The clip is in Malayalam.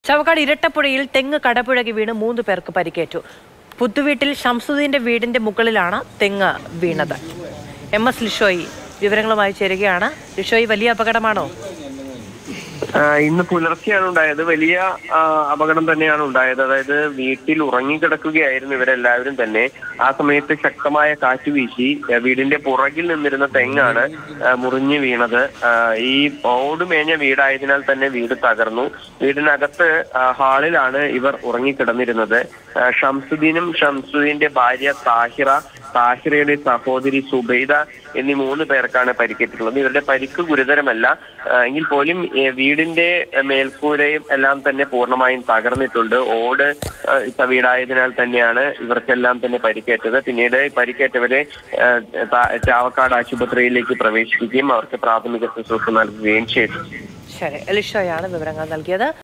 ചവക്കാട് ഇരട്ടപ്പുഴയിൽ തെങ്ങ് കടപുഴകി വീണ് മൂന്ന് പേർക്ക് പരിക്കേറ്റു പുത്തുവീട്ടിൽ ഷംസുദ്ദീന്റെ വീടിന്റെ മുകളിലാണ് തെങ്ങ് വീണത് എം എസ് ലിഷോയി വിവരങ്ങളുമായി ചേരുകയാണ് ലിഷോയി വലിയ അപകടമാണോ ആ, ഇന്ന് പുലർച്ചെയാണ് ഉണ്ടായത് വലിയ ആ, അപകടം തന്നെയാണ് ഉണ്ടായത് അതായത് വീട്ടിൽ ഉറങ്ങിക്കിടക്കുകയായിരുന്നു ഇവരെല്ലാവരും തന്നെ ആ സമയത്ത് ശക്തമായ കാറ്റ് വീശി ആ, വീടിന്റെ പുറകിൽ നിന്നിരുന്ന തെങ്ങാണ് ആ, മുറിഞ്ഞു വീണത് ആ, ഈ ഓട് മേഞ്ഞ വീടായതിനാൽ തന്നെ വീട് തകർന്നു വീടിനകത്ത് ആ, ഹാളിലാണ് ഇവർ ഉറങ്ങിക്കിടന്നിരുന്നത് ആ, ഷംസുദ്ദീനും ഷംസുദ്ദീന്റെ ഭാര്യ താഹിറ താഹിറയുടെ സഹോദരി സുബൈദ എന്നീ മൂന്ന് പേർക്കാണ് പരിക്കേറ്റിട്ടുള്ളത് ഇവരുടെ പരിക്ക് ഗുരുതരമല്ല ആ, എങ്കിൽ പോലും ഏ, വീടിന്റെ മേൽക്കൂരയും എല്ലാം തന്നെ പൂർണ്ണമായും തകർന്നിട്ടുണ്ട് ഓട് ആ, ഇട്ട വീടായതിനാൽ തന്നെയാണ് ഇവർക്കെല്ലാം തന്നെ പരിക്കേറ്റത് പിന്നീട് ഈ പരിക്കേറ്റവരെ ആ, താ- ചാവക്കാട് ആശുപത്രിയിലേക്ക് പ്രവേശിപ്പിക്കുകയും അവർക്ക് പ്രാഥമിക ശുശ്രൂഷ നൽകുകയും ചെയ്തു ശരി ലിഷോയാണ് വിവരങ്ങൾ നൽകിയത്